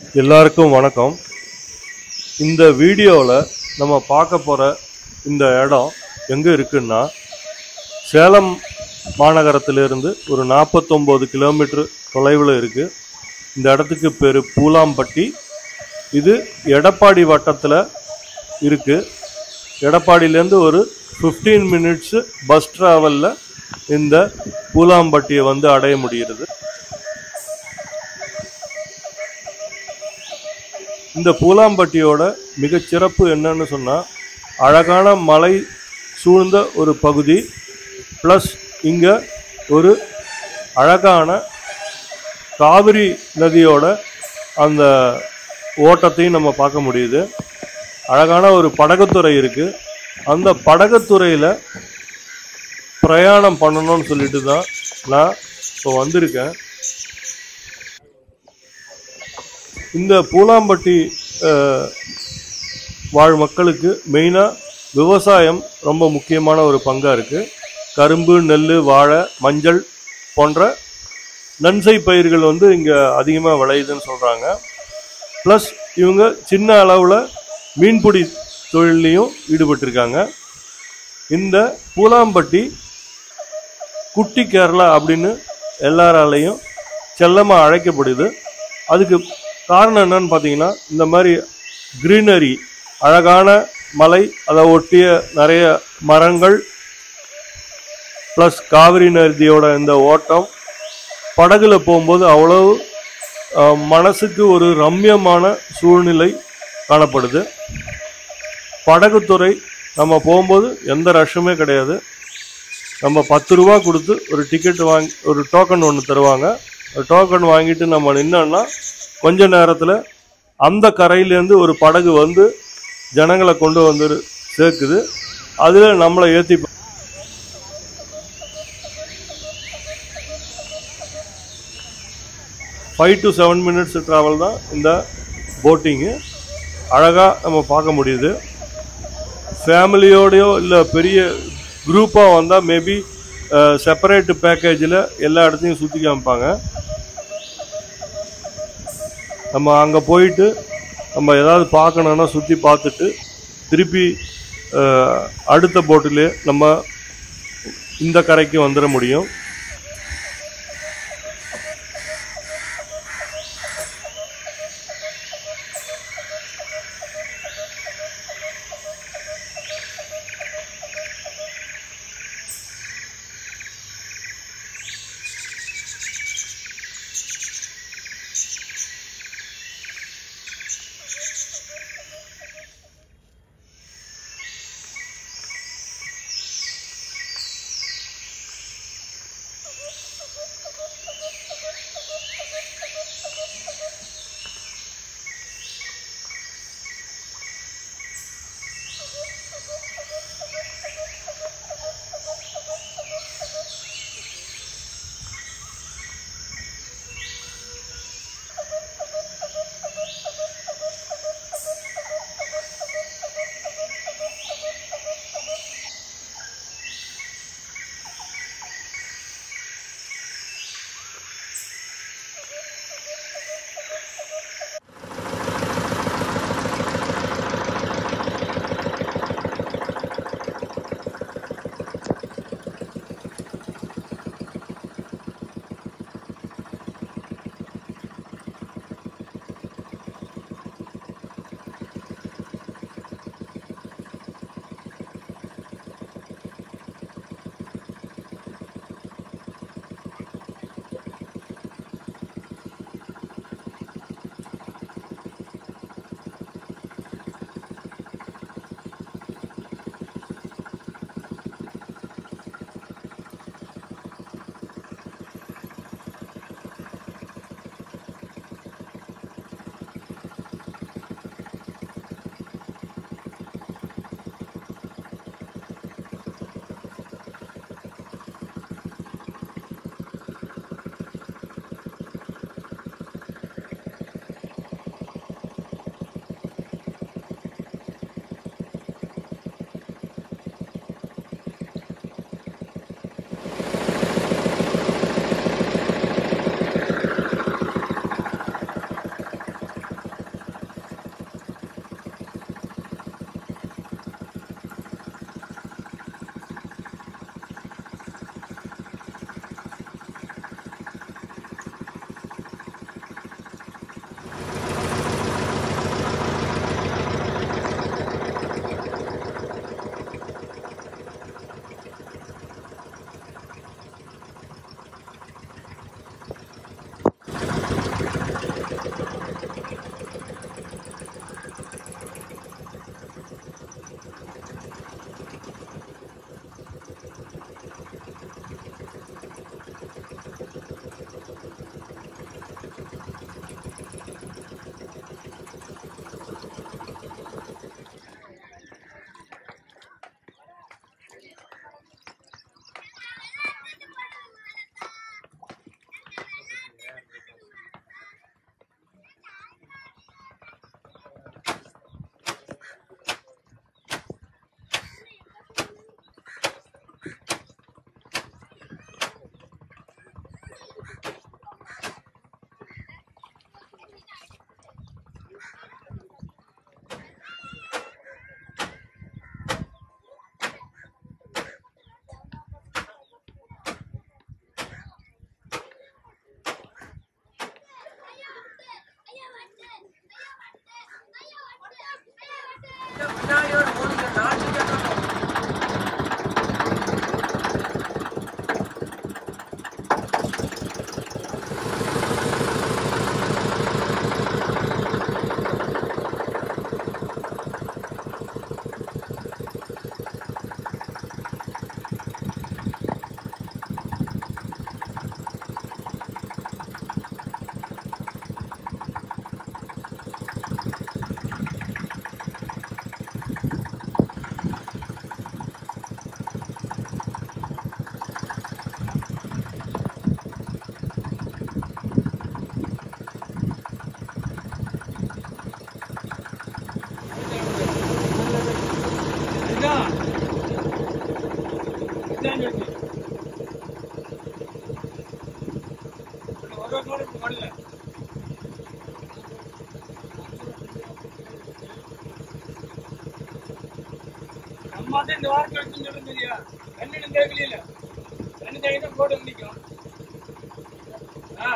எல்லாருக்கும் வணக்கம் இந்த வீடியோவில் நம்ம பார்க்க போகிற இந்த இடம் எங்கே இருக்குன்னா சேலம் மாநகரத்திலிருந்து ஒரு நாற்பத்தொம்போது கிலோமீட்டர் தொலைவில் இருக்குது இந்த இடத்துக்கு பேர் பூலாம்பட்டி இது எடப்பாடி வட்டத்தில் இருக்குது எடப்பாடியிலேருந்து ஒரு ஃபிஃப்டீன் மினிட்ஸு பஸ் ட்ராவலில் இந்த பூலாம்பட்டியை வந்து அடைய முடிகிறது இந்த பூலாம்பட்டியோட மிகச்சிறப்பு என்னன்னு சொன்னால் அழகான மலை சூழ்ந்த ஒரு பகுதி ப்ளஸ் இங்கே ஒரு அழகான காவிரி நதியோட அந்த ஓட்டத்தையும் நம்ம பார்க்க முடியுது அழகான ஒரு படகுத்துறை இருக்குது அந்த படகுத்துறையில் பிரயாணம் பண்ணணும்னு சொல்லிட்டு தான் நான் இப்போ வந்திருக்கேன் இந்த பூலாம்பட்டி அஹ், வாழ் மக்களுக்கு மெயினாக விவசாயம் ரொம்ப முக்கியமான ஒரு பங்காக இருக்குது கரும்பு நெல் வாழை மஞ்சள் போன்ற நன்சை பயிர்கள் வந்து இங்கே அதிகமாக விளையுதுன்னு சொல்கிறாங்க ப்ளஸ் இவங்க சின்ன அளவில் மீன்பிடி தொழிலையும் ஈடுபட்டிருக்காங்க இந்த பூலாம்பட்டி குட்டி கேரளா அப்படின்னு எல்லாராலையும் செல்லமாக அழைக்கப்படுது அதுக்கு காரணம் என்னன்னு பார்த்தீங்கன்னா இந்த மாதிரி க்ரீனரி அழகான மலை அதை ஒட்டிய நிறைய மரங்கள் ப்ளஸ் காவிரி நதியோட இந்த ஓட்டம் படகுல போகும்போது அவ்வளவு அஹ், மனசுக்கு ஒரு ரம்யமான சூழ்நிலை காணப்படுது படகுத்துறை நம்ம போகும்போது எந்த ரஷ்ஷுமே கிடையாது நம்ம பத்து ரூபா கொடுத்து ஒரு டிக்கெட் வாங்கி ஒரு டோக்கன் ஒன்று தருவாங்க ஒரு டோக்கன் வாங்கிட்டு நம்ம நின்னோம்னா கொஞ்ச நேரத்தில் அந்த கரையிலேருந்து ஒரு படகு வந்து ஜனங்களை கொண்டு வந்து சேர்க்குது அதில் நம்மளை ஏற்றி five to seven minutes travel தான் இந்த போட்டிங்கு அழகாக நம்ம பார்க்க முடியுது ஃபேமிலியோடையோ இல்லை பெரிய குரூப்பாக வந்தால் மேபி செப்பரேட் பேக்கேஜில் எல்லா இடத்தையும் சுற்றி காமிப்பாங்க நம்ம அங்கே போயிட்டு நம்ம ஏதாவது பார்க்கணுன்னா சுற்றி பார்த்துட்டு திருப்பி அஹ், அடுத்த போட்டிலே நம்ம இந்த கரைக்கு வந்துட முடியும் அம்மாதான் இந்த வாரம் கழிச்சுன்னு சொல்ல தெரியா கண்ணு தேவையில்ல கண்ணு தேவைதான் போட்டு முடிக்கும் ஆ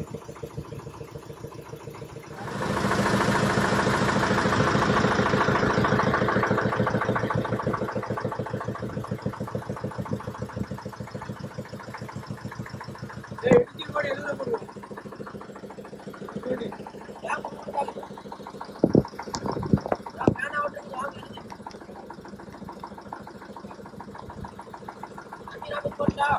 ஏய், இடிச்சு போடு, எதுல போடுவோம்? போடு. ஏன் போட்டாலும் நான் பேனா விட்டு வாங்க அஞ்சு போட்டா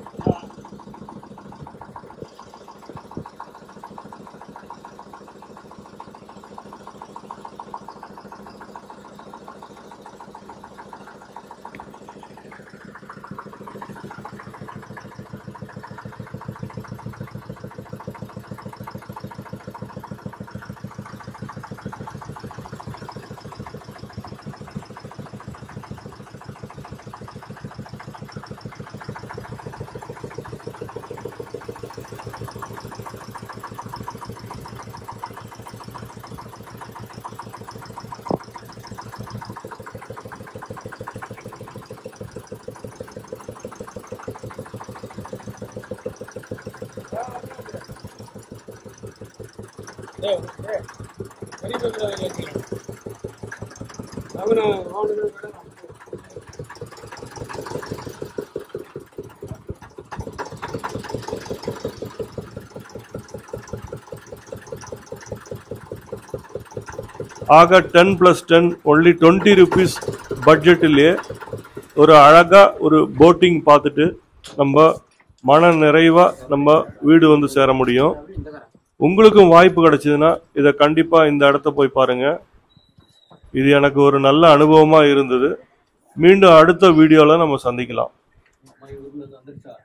ஏய், ஏய், பெரிய பெரிய வேலை வைக்கிறேன். அவனை அவனுக்கு விட ஆக ten plus ten only twenty rupees பட்ஜெட்டிலேயே ஒரு அழகாக ஒரு போட்டிங் பார்த்துட்டு நம்ம மன நிறைவாக நம்ம வீடு வந்து சேர முடியும் உங்களுக்கும் வாய்ப்பு கிடைச்சதுன்னா இதை கண்டிப்பாக இந்த இடத்த போய் பாருங்க இது எனக்கு ஒரு நல்ல அனுபவமாக இருந்தது மீண்டும் அடுத்த வீடியோவில் நம்ம சந்திக்கலாம் வந்துருச்சா